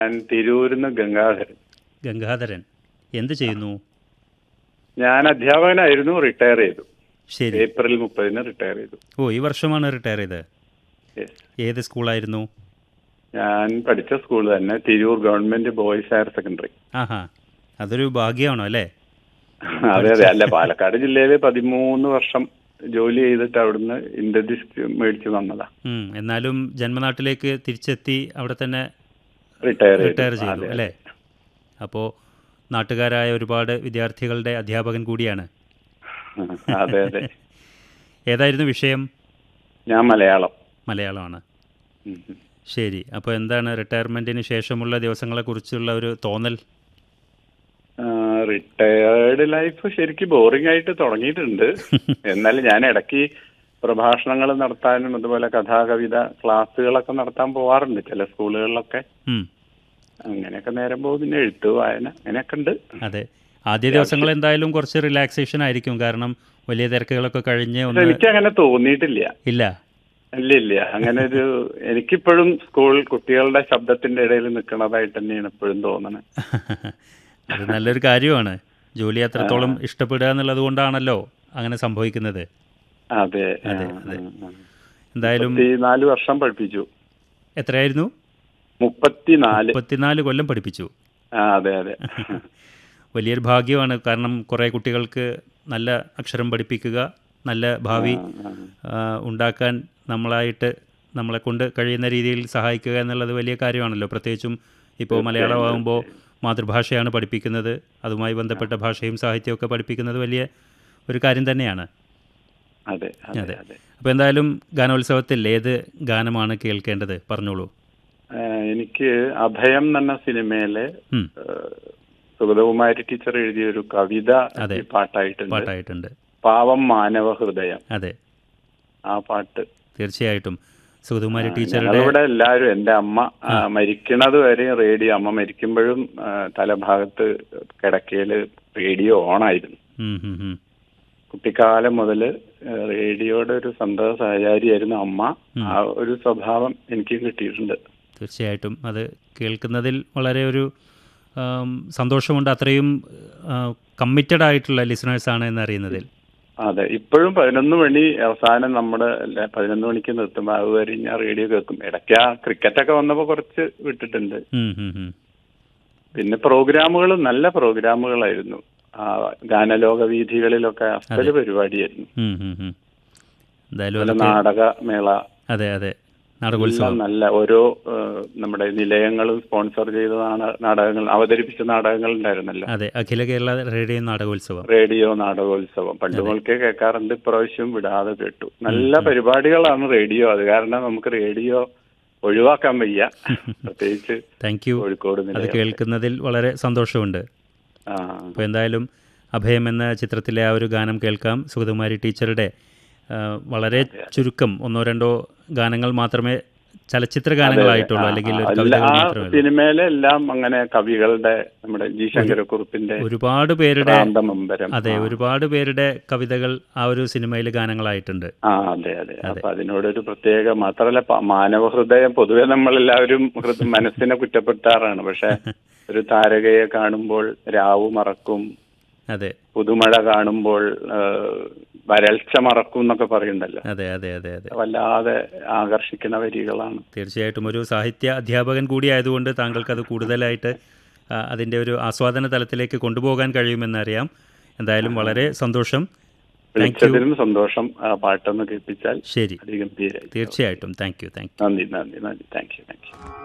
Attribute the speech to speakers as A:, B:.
A: ഞാൻ തിരൂരിന്ന് ഗംഗാധരൻ
B: ഗംഗാധരൻ എന്ത് ചെയ്യുന്നു
A: ഞാൻ അധ്യാപകനായിരുന്നു റിട്ടയർ ചെയ്തു
B: ശരി
A: ഏപ്രിൽ മുപ്പതിന് റിട്ടയർ ചെയ്തു
B: ഓ ഈ വർഷമാണ് റിട്ടയർ ചെയ്തത്
A: Yes.
B: ഏത് സ്കൂളായിരുന്നു
A: ഞാൻ പഠിച്ച സ്കൂൾ തന്നെ Tirur government boys higher secondary
B: ആഹാ അതൊരു ഭാഗ്യമാണോ അല്ലേ
A: അതെ അതെ അല്ല പാലക്കാട് ജില്ലയിൽ പതിമൂന്ന് വർഷം ജോലി ചെയ്തിട്ട് അവിടുന്ന് ഇന്റർഡിസ്റ്റ് മേടിച്ച് വന്നതാ
B: ഉം, എന്നാലും ജന്മനാട്ടിലേക്ക് തിരിച്ചെത്തി അവിടെ തന്നെ
A: റിട്ടയർ
B: റിട്ടയർ ചെയ്തു അല്ലേ അപ്പോൾ നാട്ടുകാരായ ഒരുപാട് വിദ്യാർത്ഥികളുടെ അധ്യാപകൻ കൂടിയാണ്
A: അതെ അതെ
B: ഏതായിരുന്നു വിഷയം
A: ഞാൻ മലയാളം
B: മലയാളമാണ്
A: ഉം, ഉം.
B: ശരി അപ്പോൾ എന്താണ് റിട്ടയർമെൻറ്റിന് ശേഷമുള്ള ദിവസങ്ങളെക്കുറിച്ചുള്ള ഒരു തോന്നൽ
A: റിട്ടയേർഡ് ലൈഫ് ശരിക്കും ബോറിംഗ് ആയിട്ട് തുടങ്ങിയിട്ടുണ്ട് എന്നാലും ഞാൻ ഇടയ്ക്ക് പ്രഭാഷണങ്ങൾ നടത്താനും അതുപോലെ കഥാകവിത ക്ലാസ്സുകളൊക്കെ നടത്താൻ പോവാറുണ്ട് ചില സ്കൂളുകളിലൊക്കെ
B: ഉം,
A: അങ്ങനെയൊക്കെ നേരം പോകും പിന്നെ എഴുത്ത് വായന അങ്ങനെയൊക്കെ ഉണ്ട്
B: അതെ ആദ്യ ദിവസങ്ങൾ എന്തായാലും കുറച്ച് റിലാക്സേഷൻ ആയിരിക്കും കാരണം വലിയ തിരക്കുകളൊക്കെ കഴിഞ്ഞ്
A: പക്ഷെ
B: ഒന്ന്
A: എനിക്ക് അങ്ങനെ തോന്നിയിട്ടില്ല
B: ഇല്ല
A: ഇല്ല ഇല്ല അങ്ങനെ ഒരു എനിക്കിപ്പോഴും സ്കൂൾ കുട്ടികളുടെ ശബ്ദത്തിന്റെ ഇടയിൽ നിൽക്കുന്നതായിട്ട് തന്നെയാണ് ഇപ്പോഴും തോന്നുന്നത്
B: അത് നല്ലൊരു കാര്യമാണ് ജോലി അത്രത്തോളം ഇഷ്ടപ്പെടുക എന്നുള്ളത് കൊണ്ടാണല്ലോ അങ്ങനെ സംഭവിക്കുന്നത്
A: അതെ ആ,
B: അതെ,
A: ആ,
B: അതെ.
A: ആ.
B: എന്തായാലും
A: മുപ്പത്തിനാല് വർഷം പഠിപ്പിച്ചു
B: എത്രയായിരുന്നു
A: മുപ്പത്തിനാല്
B: മുപ്പത്തിനാല് കൊല്ലം പഠിപ്പിച്ചു
A: ആ അതെ അതെ
B: വലിയൊരു ഭാഗ്യമാണ് കാരണം കുറേ കുട്ടികൾക്ക് നല്ല അക്ഷരം പഠിപ്പിക്കുക നല്ല ഭാവി
A: ആ,
B: ആ, ഉണ്ടാക്കാൻ നമ്മളായിട്ട് നമ്മളെ കൊണ്ട് കഴിയുന്ന രീതിയിൽ സഹായിക്കുക എന്നുള്ളത് വലിയ കാര്യമാണല്ലോ പ്രത്യേകിച്ചും ഇപ്പോൾ മലയാളമാകുമ്പോൾ മാതൃഭാഷയാണ് പഠിപ്പിക്കുന്നത് അതുമായി ബന്ധപ്പെട്ട ഭാഷയും സാഹിത്യവും ഒക്കെ പഠിപ്പിക്കുന്നത് വലിയ ഒരു കാര്യം തന്നെയാണ്
A: അതെ അതെ
B: അതെ.
A: അതെ
B: അപ്പോൾ എന്തായാലും ഗാനോത്സവത്തിൽ ഏത് ഗാനമാണ് കേൾക്കേണ്ടത് പറഞ്ഞോളൂ
A: ആ, എനിക്ക് അഭയം എന്ന സിനിമയിലെ
B: ഉം,
A: ആ, സുഗതകുമാരി ടീച്ചർ എഴുതിയ ഒരു കവിത
B: അതെ.
A: ഈ പാട്ടായിട്ടുണ്ട്
B: പാട്ടായിട്ടുണ്ട്
A: പാവം മാനവ ഹൃദയം
B: അതെ
A: ആ പാട്ട്
B: തീർച്ചയായിട്ടും സുഗതകുമാരി ടീച്ചറുടെ
A: ഞങ്ങളിവിടെ എല്ലാവരും എന്റെ അമ്മ ആ, മരിക്കണത് വരെയും റേഡിയോ അമ്മ മരിക്കുമ്പോഴും ആ, തലഭാഗത്ത് കിടക്കയില് റേഡിയോ ഓണായിരുന്നു
B: ഉം, ഉം, ഉം.
A: കുട്ടിക്കാലം മുതൽ റേഡിയോയുടെ ഒരു സന്തത സഹചാരിയായിരുന്നു അമ്മ
B: ഉം.
A: ആ ഒരു സ്വഭാവം എനിക്ക് കിട്ടിയിട്ടുണ്ട്
B: തീർച്ചയായിട്ടും അത് കേൾക്കുന്നതിൽ വളരെ ഒരു ആം, സന്തോഷമുണ്ട് അത്രയും കമ്മിറ്റഡ് ആയിട്ടുള്ള ലിസണേഴ്സാണ് എന്നറിയുന്നതിൽ
A: അതെ ഇപ്പോഴും പതിനൊന്ന് മണി അവസാനം നമ്മുടെ എല്ലാ- പതിനൊന്ന് മണിക്ക് നിർത്തുമ്പോൾ അതുവരെ ഞാൻ റേഡിയോ കേൾക്കും ഇടയ്ക്ക് ആ ക്രിക്കറ്റൊക്കെ വന്നപ്പോൾ കുറച്ച് വിട്ടിട്ടുണ്ട്
B: ഉം, ഉം, ഉം.
A: പിന്നെ പ്രോഗ്രാമുകൾ നല്ല പ്രോഗ്രാമുകളായിരുന്നു ആ ഗാനലോക വീഥികളിലൊക്കെ അസ്ഥല പരിപാടിയായിരുന്നു
B: ഉം, ഉം, ഉം. എന്തായാലും
A: അതുപോലെ
B: അതൊക്കെ
A: നാടകമേള
B: അതെ അതെ
A: എല്ലാം
B: നാടകോത്സവം
A: നല്ല ഓരോ ഏഹ്, നമ്മുടെ നിലയങ്ങളും സ്പോൺസർ ചെയ്ത നാട- നാടകങ്ങൾ അവതരിപ്പിച്ച നാടകങ്ങൾ ഉണ്ടായിരുന്നല്ലോ
B: അതെ അഖില കേരള റേഡിയോ നാടകോത്സവം
A: റേഡിയോ നാടകോത്സവം പണ്ട് മുതൽക്കേ കേൾക്കാറുണ്ട് ഇപ്രാവശ്യം വിടാതെ കേട്ടു നല്ല പരിപാടികളാണ് റേഡിയോ അത് കാരണം നമുക്ക് റേഡിയോ ഒഴിവാക്കാൻ വയ്യ പ്രത്യേകിച്ച്
B: താങ്ക് യു
A: കോഴിക്കോട്
B: അത്
A: നിലയം
B: കേൾക്കുന്നതിൽ വളരെ സന്തോഷമുണ്ട്
A: ആ
B: അപ്പോൾ എന്തായാലും അഭയം എന്ന ചിത്രത്തിലെ ആ ഒരു ഗാനം കേൾക്കാം സുഗതകുമാരി ടീച്ചറുടെ ആ, വളരെ ചുരുക്കം ഒന്നോ രണ്ടോ ഗാനങ്ങൾ മാത്രമേ ചലച്ചിത്ര ഗാനങ്ങളായിട്ടുള്ളൂ അല്ലെങ്കിൽ ഒരു
A: അല്ല,
B: കവിതകൾ
A: ആ
B: മാത്രമേ ഉള്ളൂ.
A: സിനിമയിലെ എല്ലാം അങ്ങനെ കവികളുടെ നമ്മുടെ ജി ശങ്കരക്കുറുപ്പിന്റെ
B: ഒരുപാട് പേരുടെ
A: പ്രാന്തമമ്പരം
B: അതെ ഒരുപാട് പേരുടെ കവിതകൾ ആ ഒരു സിനിമയിൽ ഗാനങ്ങളായിട്ടുണ്ട്
A: ആ അതെ അതെ അപ്പൊ അതിനോടൊരു പ്രത്യേക മാത്രമല്ല പ- മാനവ ഹൃദയം പൊതുവെ നമ്മളെല്ലാവരും ഹൃദ മനസ്സിനെ കുറ്റപ്പെടുത്താറാണ് പക്ഷെ ഒരു താരകയെ കാണുമ്പോൾ രാവു മറക്കും
B: അതെ
A: പുതുമഴ കാണുമ്പോൾ ആ, വരൾച്ച മറക്കും എന്നൊക്കെ പറയുണ്ടല്ലോ
B: അതെ അതെ അതെ അതെ
A: വല്ലാതെ ആകർഷിക്കുന്ന വരികളാണ്
B: തീർച്ചയായിട്ടും ഒരു സാഹിത്യ അധ്യാപകൻ കൂടി ആയതുകൊണ്ട് താങ്കൾക്ക് അത് കൂടുതലായിട്ട് ആ, അതിൻ്റെ ഒരു ആസ്വാദന തലത്തിലേക്ക് കൊണ്ടുപോകാൻ കഴിയുമെന്നറിയാം എന്തായാലും വളരെ സന്തോഷം
A: വിളിച്ചതിനും സന്തോഷം ആ പാട്ടൊന്ന് കേൾപ്പിച്ചാൽ
B: ശരി
A: അതിഗംഭീരായി
B: തീർച്ചയായിട്ടും താങ്ക് യു താങ്ക് യു
A: നന്ദി നന്ദി നന്ദി താങ്ക് യു താങ്ക് യു